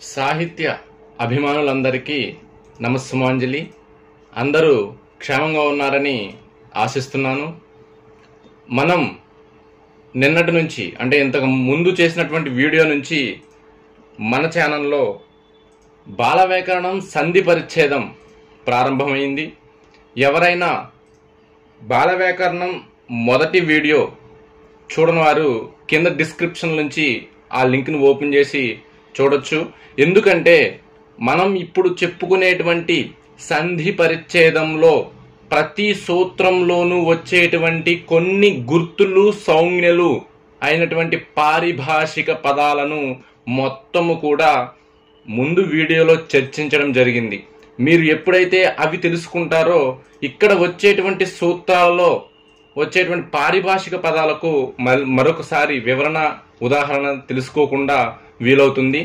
సాహిత్య అభిమానులందరికీ నమస్సుమాంజలి అందరూ క్షేమంగా ఉన్నారని ఆశిస్తున్నాను మనం నిన్నటి నుంచి అంటే ఇంతకు ముందు చేసినటువంటి వీడియో నుంచి మన ఛానల్లో బాల వ్యాకరణం సంధి పరిచ్ఛేదం ప్రారంభమైంది ఎవరైనా బాల వ్యాకరణం మొదటి వీడియో చూడని వారు కింద డిస్క్రిప్షన్ నుంచి ఆ లింక్ను ఓపెన్ చేసి చూడొచ్చు ఎందుకంటే మనం ఇప్పుడు చెప్పుకునేటువంటి సంధి పరిచ్ఛేదంలో ప్రతి సూత్రంలోనూ వచ్చేటువంటి కొన్ని గుర్తులు సౌజ్ఞలు అయినటువంటి పారిభాషిక పదాలను మొత్తము కూడా ముందు వీడియోలో చర్చించడం జరిగింది మీరు ఎప్పుడైతే అవి తెలుసుకుంటారో ఇక్కడ వచ్చేటువంటి సూత్రాలలో వచ్చేటువంటి పారిభాషిక పదాలకు మల్- మరొకసారి వివరణ ఉదాహరణ తెలుసుకోకుండా వీలవుతుంది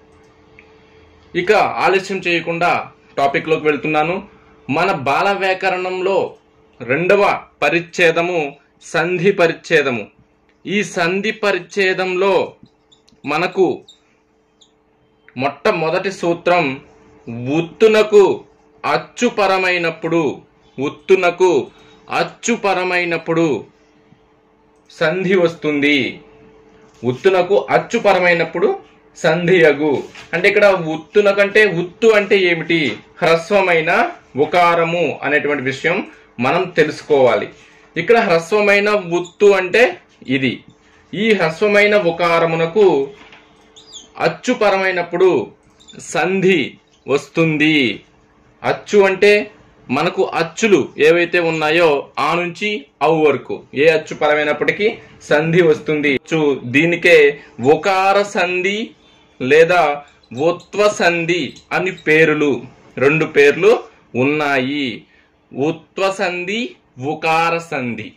ఇక ఆలస్యం చేయకుండా టాపిక్లోకి వెళ్తున్నాను మన బాల వ్యాకరణంలో రెండవ పరిచ్ఛేదము సంధి పరిచ్ఛేదము ఈ సంధి పరిచ్ఛేదంలో మనకు మొట్టమొదటి సూత్రం ఉత్తునకు అచ్చుపరమైనప్పుడు ఉత్తునకు అచ్చుపరమైనప్పుడు సంధి వస్తుంది ఉత్తునకు అచ్చుపరమైనప్పుడు సంధియగు అంటే ఇక్కడ ఉత్తున కంటే ఉత్తు అంటే ఏమిటి హ్రస్వమైన ఉకారము అనేటువంటి విషయం మనం తెలుసుకోవాలి ఇక్కడ హ్రస్వమైన ఉత్తు అంటే ఇది ఈ హ్రస్వమైన ఉకారమునకు అచ్చుపరమైనప్పుడు సంధి వస్తుంది అచ్చు అంటే మనకు అచ్చులు ఏవైతే ఉన్నాయో ఆ నుంచి అవు వరకు ఏ అచ్చు పరమైనప్పటికీ సంధి వస్తుంది అచ్చు దీనికే ఉకార సంధి లేదా ఉత్వ సంధి అని పేరులు రెండు పేర్లు ఉన్నాయి ఉత్వ సంధి ఉకార సంధి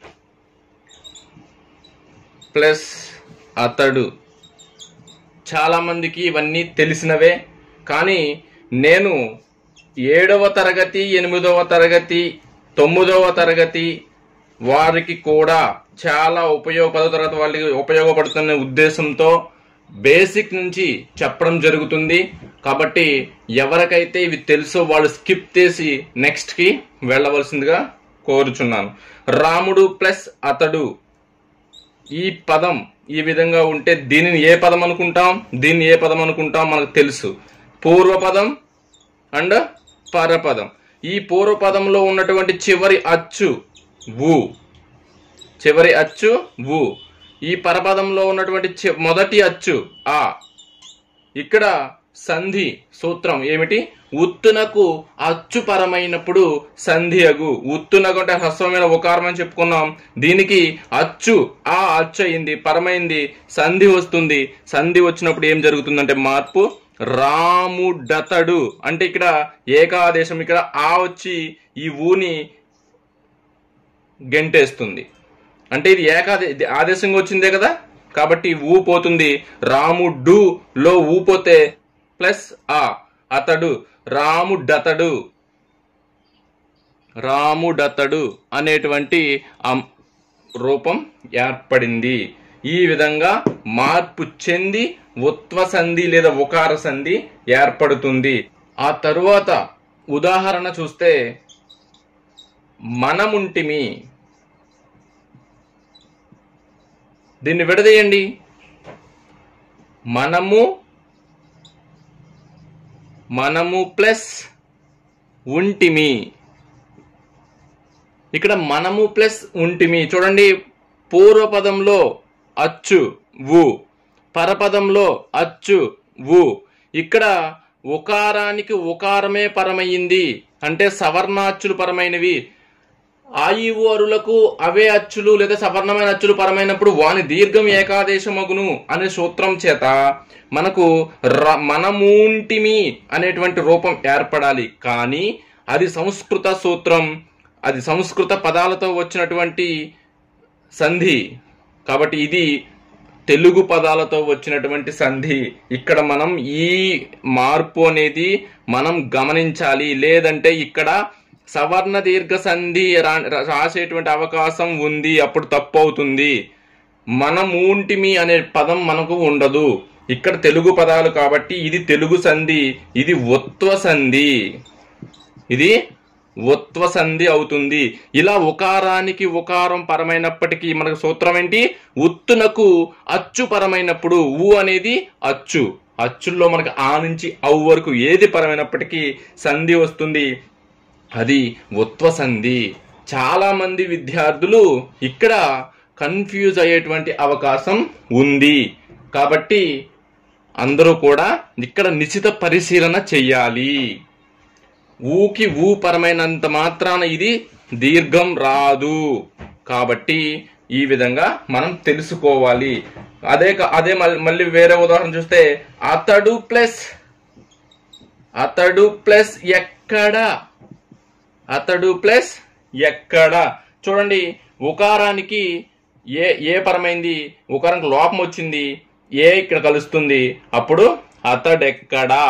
ప్లస్ అతడు చాలా మందికి ఇవన్నీ తెలిసినవే కానీ నేను ఏడవ తరగతి ఎనిమిదవ తరగతి తొమ్మిదవ తరగతి వారికి కూడా చాలా ఉపయోగ పదో తరగతి వాళ్ళకి ఉపయోగపడుతున్న ఉద్దేశంతో బేసిక్ నుంచి చెప్పడం జరుగుతుంది కాబట్టి ఎవరికైతే ఇవి తెలుసో వాళ్ళు స్కిప్ చేసి నెక్స్ట్ కి వెళ్ళవలసిందిగా కోరుచున్నాను రాముడు ప్లస్ అతడు ఈ పదం ఈ విధంగా ఉంటే దీనిని ఏ పదం అనుకుంటాం దీన్ని ఏ పదం అనుకుంటాం మనకు తెలుసు పూర్వపదం అండ్ పరపదం ఈ పూర్వపదంలో ఉన్నటువంటి చివరి అచ్చు ఊ చివరి అచ్చు ఊ ఈ పరపదంలో ఉన్నటువంటి చి- మొదటి అచ్చు ఆ ఇక్కడ సంధి సూత్రం ఏమిటి ఉత్తునకు అచ్చుపరమైనప్పుడు సంధి అగు ఉత్తునకు అంటే హ్రస్వమైన ఉకారం అని చెప్పుకున్నాం దీనికి అచ్చు ఆ అచ్చు అయింది పరమైంది సంధి వస్తుంది సంధి వచ్చినప్పుడు ఏం జరుగుతుందంటే మార్పు రాముడతడు అంటే ఇక్కడ ఏకాదేశం ఇక్కడ ఆ వచ్చి ఈ ఊని గెంటేస్తుంది అంటే ఇది ఏకాదే ఇది ఆదేశంగా వచ్చిందే కదా కాబట్టి ఊ పోతుంది రాముడు లో ఊ పోతే ప్లస్ ఆ అతడు రాముడతడు రాముడతడు అనేటువంటి అం- రూపం ఏర్పడింది ఈ విధంగా మార్పు చెంది ఉత్వ సంధి లేదా ఉకార సంధి ఏర్పడుతుంది ఆ తరువాత ఉదాహరణ చూస్తే మనముంటిమి దీన్ని విడదీయండి మనము మనము ప్లస్ ఉంటిమి ఇక్కడ మనము ప్లస్ ఉంటిమి చూడండి పూర్వపదంలో అచ్చు ఊ పరపదంలో అచ్చు ఊ ఇక్కడ ఉకారానికి ఉకారమే పరమయ్యింది అంటే సవర్ణాచ్చులు పరమైనవి ఆయివు అరులకు అవే అచ్చులు లేదా సవర్ణమైన అచ్చులు పరమైనప్పుడు వాని దీర్ఘం ఏకాదేశమగును అనే సూత్రం చేత మనకు ర మనమూంటిమి అనేటువంటి రూపం ఏర్పడాలి కానీ అది సంస్కృత సూత్రం అది సంస్కృత పదాలతో వచ్చినటువంటి సంధి కాబట్టి ఇది తెలుగు పదాలతో వచ్చినటువంటి సంధి ఇక్కడ మనం ఈ మార్పు అనేది మనం గమనించాలి లేదంటే ఇక్కడ సవర్ణ దీర్ఘ సంధి రా- రాసేటువంటి అవకాశం ఉంది అప్పుడు తప్పు అవుతుంది మనమూంటిమి అనే పదం మనకు ఉండదు ఇక్కడ తెలుగు పదాలు కాబట్టి ఇది తెలుగు సంధి ఇది ఉత్వ సంధి ఇది ఉత్వ సంధి అవుతుంది ఇలా ఉకారానికి ఉకారం పరమైనప్పటికీ మనకు సూత్రం ఏంటి ఉత్తునకు అచ్చు పరమైనప్పుడు ఊ అనేది అచ్చు అచ్చుల్లో మనకు ఆ నుంచి ఔ వరకు ఏది పరమైనప్పటికీ సంధి వస్తుంది అది ఉత్వ సంధి చాలా మంది విద్యార్థులు ఇక్కడ కన్ఫ్యూజ్ అయ్యేటువంటి అవకాశం ఉంది కాబట్టి అందరూ కూడా ఇక్కడ నిశ్చిత పరిశీలన చెయ్యాలి ఊకి ఊ పరమైనంత మాత్రాన ఇది దీర్ఘం రాదు కాబట్టి ఈ విధంగా మనం తెలుసుకోవాలి అదే క- అదే మల్- మళ్ళీ వేరే ఉదాహరణ చూస్తే అతడు ప్లస్ అతడు ప్లస్ ఎక్కడ అతడు ప్లస్ ఎక్కడ చూడండి ఉకారానికి ఏ ఏ పరమైంది ఉకారానికి లోపం వచ్చింది ఏ ఇక్కడ కలుస్తుంది అప్పుడు అతడెక్కడా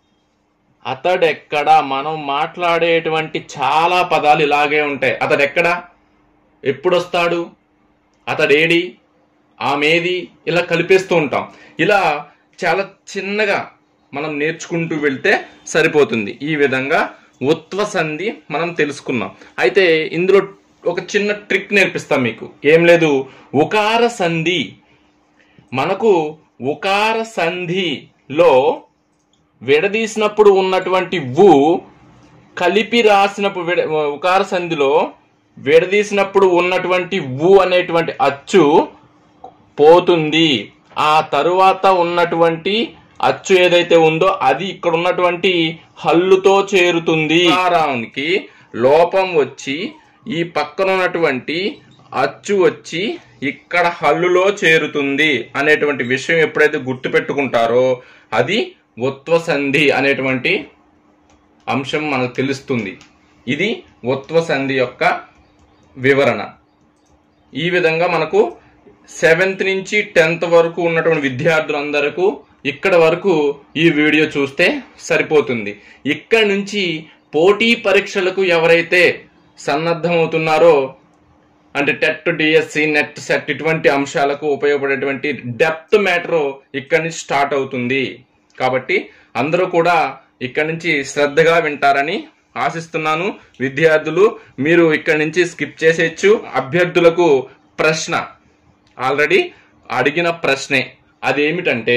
అతడెక్కడ మనం మాట్లాడేటువంటి చాలా పదాలు ఇలాగే ఉంటాయి అతడెక్కడ ఎప్పుడొస్తాడు అతడేడి ఆమెది ఇలా కలిపేస్తూ ఉంటాం ఇలా చాలా చిన్నగా మనం నేర్చుకుంటూ వెళ్తే సరిపోతుంది ఈ విధంగా ఉత్వ సంధి మనం తెలుసుకున్నాం అయితే ఇందులో ఒక చిన్న ట్రిక్ నేర్పిస్తాం మీకు ఏం లేదు ఉకార సంధి మనకు ఉకార సంధిలో విడదీసినప్పుడు ఉన్నటువంటి వు కలిపి రాసినప్పుడు విడ ఉకార సంధిలో విడదీసినప్పుడు ఉన్నటువంటి వు అనేటువంటి అచ్చు పోతుంది ఆ తరువాత ఉన్నటువంటి అచ్చు ఏదైతే ఉందో అది ఇక్కడ ఉన్నటువంటి హల్లుతో చేరుతుంది ఉకారానికి లోపం వచ్చి ఈ పక్కన ఉన్నటువంటి అచ్చు వచ్చి ఇక్కడ హల్లులో చేరుతుంది అనేటువంటి విషయం ఎప్పుడైతే గుర్తుపెట్టుకుంటారో అది ఉత్వ సంధి అనేటువంటి అంశం మనకు తెలుస్తుంది ఇది ఉత్వ సంధి యొక్క వివరణ ఈ విధంగా మనకు సెవెంత్ నుంచి టెన్త్ వరకు ఉన్నటువంటి విద్యార్థులందరకు ఇక్కడ వరకు ఈ వీడియో చూస్తే సరిపోతుంది ఇక్కడ నుంచి పోటీ పరీక్షలకు ఎవరైతే సన్నద్ధమవుతున్నారో అంటే టెట్ డిఎస్సి నెట్ సెట్ ఇటువంటి అంశాలకు ఉపయోగపడేటువంటి డెప్త్ మ్యాటర్ ఇక్కడి నుంచి స్టార్ట్ అవుతుంది కాబట్టి అందరూ కూడా ఇక్కడి నుంచి శ్రద్ధగా వింటారని ఆశిస్తున్నాను విద్యార్థులు మీరు ఇక్కడి నుంచి స్కిప్ చేసేయచ్చు అభ్యర్థులకు ప్రశ్న ఆల్రెడీ అడిగిన ప్రశ్నే అదేమిటంటే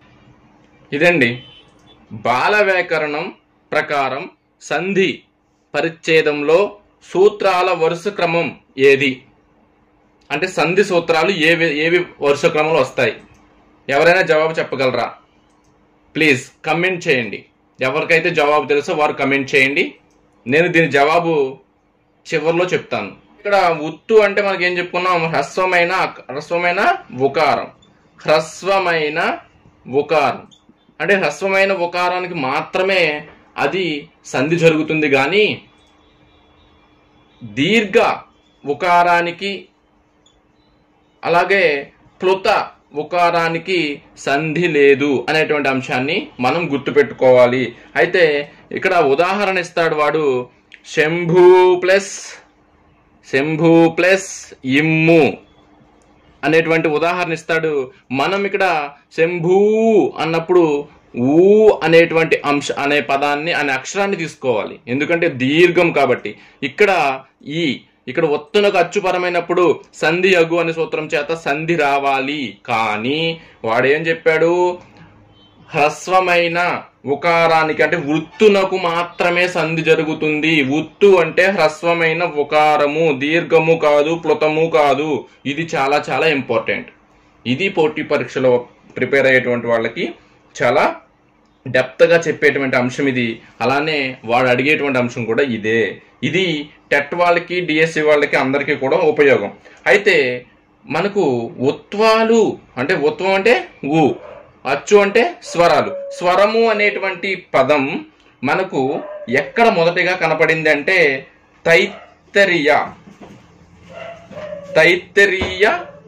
ఇదండి బాల వ్యాకరణం ప్రకారం సంధి పరిచ్ఛేదంలో సూత్రాల వరుస క్రమం ఏది అంటే సంధి సూత్రాలు ఏవి ఏవి వరుస క్రమంలో వస్తాయి ఎవరైనా జవాబు చెప్పగలరా ప్లీజ్ కమెంట్ చేయండి ఎవరికైతే జవాబు తెలుసో వారు కమెంట్ చేయండి నేను దీని జవాబు చివరిలో చెప్తాను ఇక్కడ ఉత్తు అంటే మనకి ఏం చెప్పుకున్నాం హ్రస్వమైన హ్రస్వమైన ఉకారం హ్రస్వమైన ఉకారం అంటే హ్రస్వమైన ఉకారానికి మాత్రమే అది సంధి జరుగుతుంది కానీ దీర్ఘ ఉకారానికి అలాగే ప్లుత ఉకారానికి సంధి లేదు అనేటువంటి అంశాన్ని మనం గుర్తుపెట్టుకోవాలి అయితే ఇక్కడ ఉదాహరణ ఇస్తాడు వాడు శంభు ప్లస్ శంభు ప్లస్ ఇమ్ము అనేటువంటి ఉదాహరణ ఇస్తాడు మనం ఇక్కడ శంభూ అన్నప్పుడు ఊ అనేటువంటి అంశ అనే పదాన్ని అనే అక్షరాన్ని తీసుకోవాలి ఎందుకంటే దీర్ఘం కాబట్టి ఇక్కడ ఈ ఇక్కడ ఒత్తునకు అచ్చుపరమైనప్పుడు సంధి అగు అనే సూత్రం చేత సంధి రావాలి కానీ వాడేం చెప్పాడు హ్రస్వమైన ఉకారానికి అంటే వృత్తునకు మాత్రమే సంధి జరుగుతుంది ఉత్తు అంటే హ్రస్వమైన ఉకారము దీర్ఘము కాదు ప్లుతము కాదు ఇది చాలా చాలా ఇంపార్టెంట్ ఇది పోటీ పరీక్షలో ప్రిపేర్ అయ్యేటువంటి వాళ్ళకి చాలా డెప్త్గా చెప్పేటువంటి అంశం ఇది అలానే వాడు అడిగేటువంటి అంశం కూడా ఇదే ఇది టెట్ వాళ్ళకి డిఎస్సి వాళ్ళకి అందరికీ కూడా ఉపయోగం అయితే మనకు ఉత్వాలు అంటే ఉత్వం అంటే ఊ అచ్చు అంటే స్వరాలు స్వరము అనేటువంటి పదం మనకు ఎక్కడ మొదటిగా కనపడింది అంటే తైత్తరీయ తైత్తరీయ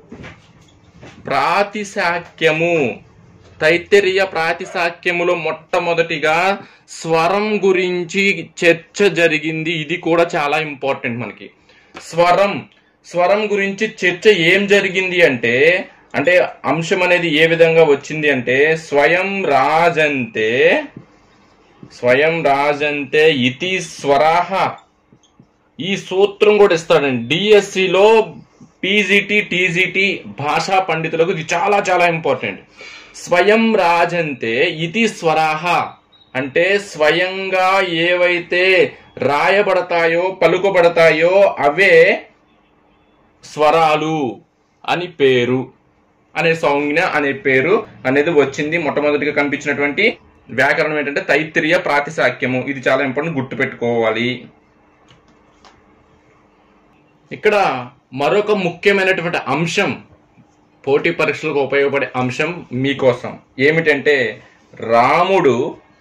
ప్రాతిశాక్యము తైత్తరీయ ప్రాతిశాక్యములో మొట్టమొదటిగా స్వరం గురించి చర్చ జరిగింది ఇది కూడా చాలా ఇంపార్టెంట్ మనకి స్వరం స్వరం గురించి చర్చ ఏం జరిగింది అంటే అంటే అంశం అనేది ఏ విధంగా వచ్చింది అంటే స్వయం రాజంతే స్వయం రాజంతే ఇతి స్వరాహ ఈ సూత్రం కూడా ఇస్తాడండి డిఎస్సిలో పీజీటీ టీజీటీ భాషా పండితులకు ఇది చాలా చాలా ఇంపార్టెంట్ స్వయం రాజంతే ఇది స్వరాహ అంటే స్వయంగా ఏవైతే రాయబడతాయో పలుకబడతాయో అవే స్వరాలు అని పేరు అనే సంజ్ఞ అనే పేరు అనేది వచ్చింది మొట్టమొదటిగా కనిపించినటువంటి వ్యాకరణం ఏంటంటే తైత్తిరీయ ప్రాతిశాఖ్యము ఇది చాలా ఇంపార్టెంట్ గుర్తుపెట్టుకోవాలి ఇక్కడ మరొక ముఖ్యమైనటువంటి అంశం పోటీ పరీక్షలకు ఉపయోగపడే అంశం మీకోసం ఏమిటంటే రాముడు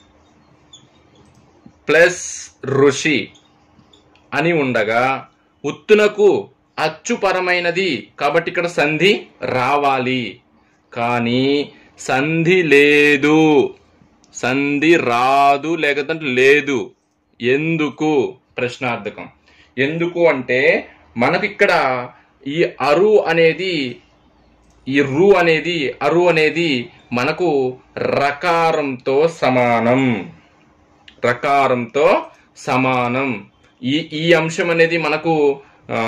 ప్లస్ ఋషి అని ఉండగా ఉత్తునకు అచ్చుపరమైనది కాబట్టి ఇక్కడ సంధి రావాలి కానీ సంధి లేదు సంధి రాదు లేకపోతే లేదు ఎందుకు ప్రశ్నార్థకం ఎందుకు అంటే మనకి ఇక్కడ ఈ అరు అనేది ఈ రు అనేది అరు అనేది మనకు రకారంతో సమానం రకారంతో సమానం ఈ ఈ అంశం అనేది మనకు ఆ,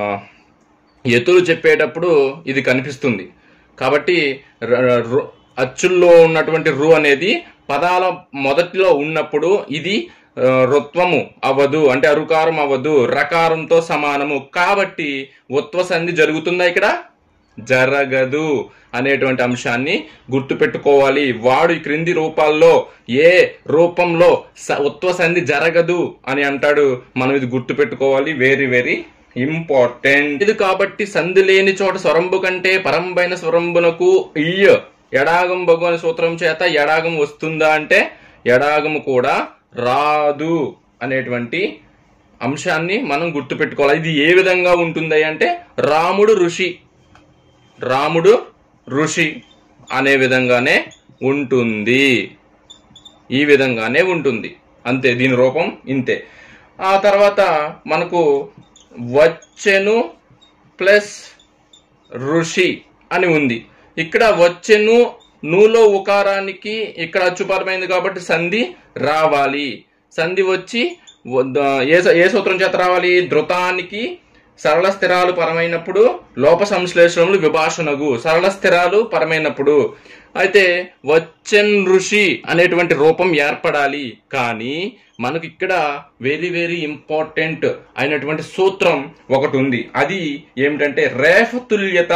ఎతులు చెప్పేటప్పుడు ఇది కనిపిస్తుంది కాబట్టి ర- రు- అచ్చుల్లో ఉన్నటువంటి రు అనేది పదాల మొదటిలో ఉన్నప్పుడు ఇది ఆ, రుత్వము అవ్వదు అంటే అరుకారం అవ్వదు రకారంతో సమానము కాబట్టి ఉత్వ సంధి జరుగుతుందా ఇక్కడ జరగదు అనేటువంటి అంశాన్ని గుర్తుపెట్టుకోవాలి వాడు ఈ క్రింది రూపాల్లో ఏ రూపంలో స- ఉత్వ సంధి జరగదు అని అంటాడు మనం ఇది గుర్తుపెట్టుకోవాలి వెరీ వెరీ ఇంపార్టెంట్ ఇది కాబట్టి సంధి లేని చోట స్వరంబు కంటే పరంబైన స్వరంబునకు ఇయ్య ఎడాగం బగు అనే సూత్రం చేత ఎడాగం వస్తుందా అంటే ఎడాగము కూడా రాదు అనేటువంటి అంశాన్ని మనం గుర్తుపెట్టుకోవాలి ఇది ఏ విధంగా ఉంటుంది అంటే రాముడు ఋషి రాముడు ఋషి అనే విధంగానే ఉంటుంది ఈ విధంగానే ఉంటుంది అంతే దీని రూపం ఇంతే ఆ తర్వాత మనకు వచ్చెను ప్లస్ ఋషి అని ఉంది ఇక్కడ వచ్చెను నూలో ఉకారానికి ఇక్కడ అచ్చుపరమైంది కాబట్టి సంధి రావాలి సంధి వచ్చి వద్ద- ఏ స- ఏ సూత్రం చేత రావాలి ధృతానికి సరళ స్థిరాలు పరమైనప్పుడు లోప సంశ్లేషణలు విభాషణగు సరళ స్థిరాలు పరమైనప్పుడు అయితే వచ్చెన్ ఋషి అనేటువంటి రూపం ఏర్పడాలి కానీ మనకి ఇక్కడ వెరీ వెరీ ఇంపార్టెంట్ అయినటువంటి సూత్రం ఒకటి ఉంది అది ఏమిటంటే రేఫ తుల్యత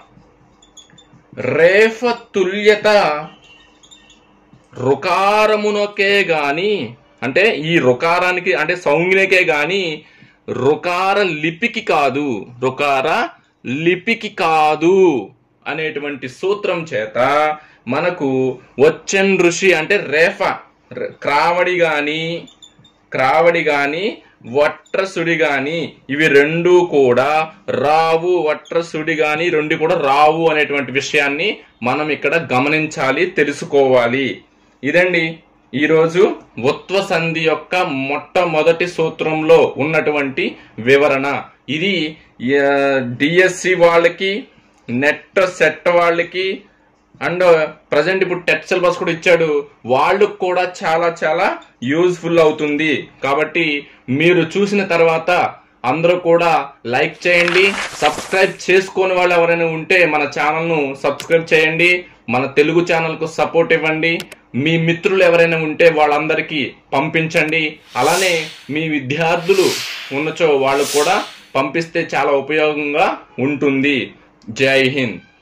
రేఫ తుల్యత రుకారమునకే గాని అంటే ఈ రుకారానికి అంటే సౌజ్ఞకే గాని రుకార లిపికి కాదు రుకార లిపికి కాదు అనేటువంటి సూత్రం చేత మనకు వచ్చెన్ ఋషి అంటే రేఫ ర- క్రావడి గాని క్రావడి గాని వట్రసుడి గాని ఇవి రెండు కూడా రావు వట్రసుడి గాని రెండు కూడా రావు అనేటువంటి విషయాన్ని మనం ఇక్కడ గమనించాలి తెలుసుకోవాలి ఇదండి ఈరోజు ఉత్వ సంధి యొక్క మొట్టమొదటి సూత్రంలో ఉన్నటువంటి వివరణ ఇది డిఎస్సి వాళ్ళకి నెట్ సెట్ వాళ్ళకి అండ్ ప్రజెంట్ ఇప్పుడు టెట్ సిలబస్ కూడా ఇచ్చాడు వాళ్ళకు కూడా చాలా చాలా యూజ్ఫుల్ అవుతుంది కాబట్టి మీరు చూసిన తర్వాత అందరూ కూడా లైక్ చేయండి సబ్స్క్రైబ్ చేసుకోని వాళ్ళు ఎవరైనా ఉంటే మన ఛానల్ను సబ్స్క్రైబ్ చేయండి మన తెలుగు ఛానల్కు సపోర్ట్ ఇవ్వండి మీ మిత్రులు ఎవరైనా ఉంటే వాళ్ళందరికీ పంపించండి అలానే మీ విద్యార్థులు ఉన్నచో వాళ్ళు కూడా పంపిస్తే చాలా ఉపయోగంగా ఉంటుంది జై హింద్